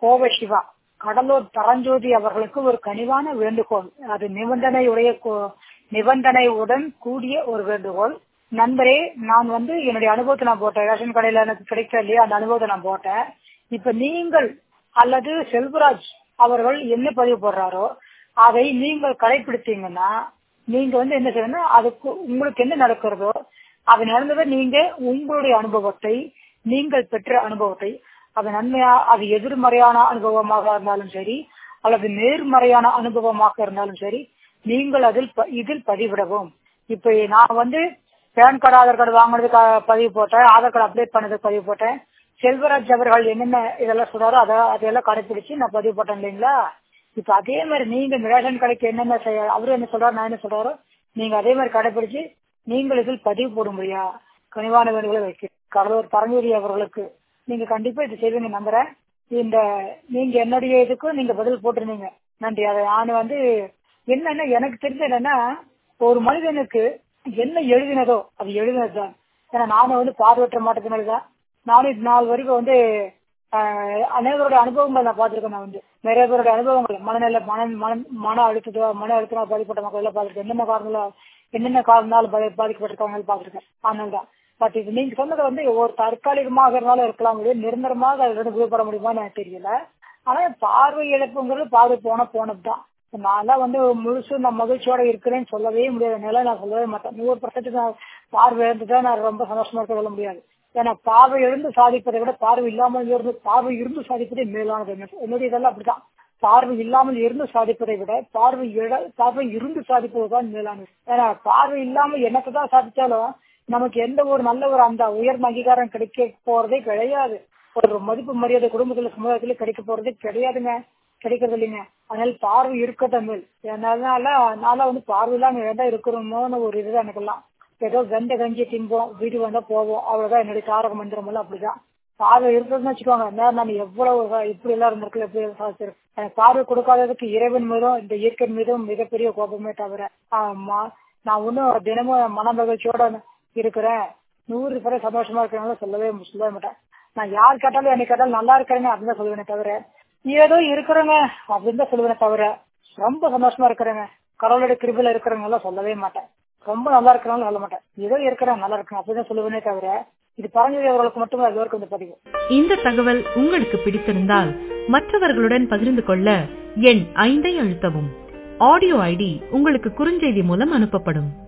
கோவை சிவா கடலூர் பரஞ்சோதி அவர்களுக்கு ஒரு கனிவான வேண்டுகோள் அது நிபந்தனையுடைய கோ- நிபந்தனையுடன் கூடிய ஒரு வேண்டுகோள் நண்பரே நான் வந்து என்னுடைய அனுபவத்தை நான் போட்டேன் ரேஷன் கடையில எனக்கு கிடைக்க இல்லையா அந்த அனுபவத்தை நான் போட்டேன் இப்ப நீங்கள் அல்லது செல்வராஜ் அவர்கள் என்ன பதிவு போடுறாரோ அதை நீங்கள் கடைபிடித்தீங்கன்னா நீங்க வந்து என்ன செய்யணும் அதுக்கு உங்களுக்கு என்ன நடக்கிறதோ அது நடந்ததை நீங்க உங்களுடைய அனுபவத்தை நீங்கள் பெற்ற அனுபவத்தை அது நன்மையா அது எதிர்மறையான அனுபவமாக இருந்தாலும் சரி அல்லது நேர்மறையான அனுபவமாக இருந்தாலும் சரி நீங்கள் அதில் ப- இதில் பதிவிடவும் இப்ப நான் வந்து பேன் கார்டு ஆதார் கார்டு வாங்குறதுக்கு அஹ், பதிவு போட்டேன் ஆதார் கார்டு அப்டேட் பண்ணதுக்கு பதிவு போட்டேன் செல்வராஜ் அவர்கள் என்னென்ன இதெல்லாம் சொல்றாரோ அதை அதையெல்லாம் கடைபிடிச்சு நான் பதிவு போட்டேன் இல்லைங்களா இப்ப அதே மாதிரி நீங்க இந்த ரேஷன் கடைக்கு என்னென்ன செய்ய அவரு என்ன சொல்றாரு நான் என்ன சொல்றாரோ நீங்க அதே மாதிரி கடைபிடிச்சு நீங்கள் இதில் பதிவு போட முடியா கனிவான வேண்டுகளை வைக்க கடலூர் பரஞ்சோதி அவர்களுக்கு நீங்க கண்டிப்பா இது செய்வீங்க நம்புறேன் இந்த நீங்க என்னுடைய இதுக்கும் நீங்க பதில் போட்டிருந்தீங்க நன்றி அதை நான் வந்து என்னன்னா எனக்கு தெரிஞ்சது என்னன்னா ஒரு மனிதனுக்கு என்ன எழுதினதோ அது எழுதினதுதான் ஏன்னா நானும் வந்து பார்வையற்ற மாட்டத்தினால தான் நானும் இது நாள் வரைக்கும் வந்து ஆஹ், அனைவருடைய அனுபவங்கள் நான் பார்த்திருக்கேன் நான் வந்து நிறைய பேருடைய அனுபவங்கள் மனநிலை மன மன மன அழுத்தத்தோ மன அழுத்தம் பாதிப்பட்ட மக்கள் எல்லாம் பார்த்திருக்கேன் என்னென்ன காரணங்களா என்னென்ன காரணத்தால் பாதி- பாதிக்கப்பட்டிருக்காங்க பார்த்திருக்கேன் அதனால தான் பட் இது நீங்க சொன்னது வந்து ஒரு தற்காலிகமாக இருந்தாலும் இருக்கலாம் முடியும் நிரந்தரமாக அதுல இருந்து விடுபட முடியுமான்னு எனக்கு தெரியல ஆனா பார்வை இழப்புங்கிறது பார்வை போன போனதுதான் நான்லாம் வந்து முழுசு நான் மகிழ்ச்சியோட இருக்கிறேன்னு சொல்லவே முடியாது என்னால நான் சொல்லவே மாட்டேன் நூறு பர்சன்ட் நான் பார்வை இழந்துட்டா நான் ரொம்ப சந்தோஷமா இருக்க சொல்ல முடியாது ஏன்னா பார்வை இழந்து சாதிப்பதை விட பார்வை இல்லாமல் இருந்து பார்வை இருந்து சாதிப்பதே மேலானது என்ன- என்னுடைய இதெல்லாம் அப்படிதான் பார்வை இல்லாமல் இருந்து சாதிப்பதை விட பார்வை இழ பார்வை இருந்து சாதிப்பதுதான் மேலானது ஏன்னா பார்வை இல்லாமல் என்னத்தை தான் சாதிச்சாலும் நமக்கு எந்த ஒரு நல்ல ஒரு அந்த உயர்ந்த அங்கீகாரம் கிடைக்க போறதே கிடையாது ஒரு மதிப்பு மரியாதை குடும்பத்துல சமுதாயத்துல கிடைக்க போறதே கிடையாதுங்க கிடைக்கிறது இல்லைங்க அதனால பார்வை இருக்கட்டும் மேல் அதனால நான்லாம் வந்து பார்வை இல்லாம ஏதா இருக்கிறோமோன்னு ஒரு இதுதான் எனக்கெல்லாம் ஏதோ வெந்த கஞ்சி திம்போம் வீட்டுக்கு வந்தா போவோம் அவ்வளவுதான் என்னுடைய தாரக மந்திரம் எல்லாம் அப்படிதான் பார்வை இருக்குதுன்னு வச்சுக்கோங்க நேரம் நான் எவ்வளவு சா- இப்படி எல்லாம் இருந்திருக்கல எப்படி சாதிச்சிருக்கேன் எனக்கு பார்வை கொடுக்காததுக்கு இறைவன் மீதும் இந்த இயற்கை மீதும் மிகப்பெரிய கோபமே தவிர ஆமா நான் ஒன்னும் தினமும் மன மகிழ்ச்சியோட இருக்கிறேன் நூறு பேரை சந்தோஷமா இருக்கிறனால சொல்லவே சொல்லவே மாட்டேன் நான் யார் கேட்டாலும் என்னை கேட்டாலும் நல்லா இருக்கிறேங்க அப்படின்னு தான் சொல்லுவேனே தவிர ஏதோ இருக்கிறேங்க அப்படின்னு தான் சொல்லுவேனே தவிர ரொம்ப சந்தோஷமா இருக்கிறேங்க கடவுளுடைய கிருபில இருக்கிறவங்க எல்லாம் சொல்லவே மாட்டேன் ரொம்ப நல்லா இருக்கிறவங்க சொல்ல மாட்டேன் ஏதோ இருக்கிறேன் நல்லா இருக்கேன் அப்படின்னு சொல்லுவேனே தவிர இது பரஞ்சோதி அவர்களுக்கு மட்டுமே அது வரைக்கும் இந்த பதிவு இந்த தகவல் உங்களுக்கு பிடித்திருந்தால் மற்றவர்களுடன் பகிர்ந்து கொள்ள எண் ஐந்தை அழுத்தவும் ஆடியோ ஐடி உங்களுக்கு குறுஞ்செய்தி மூலம் அனுப்பப்படும்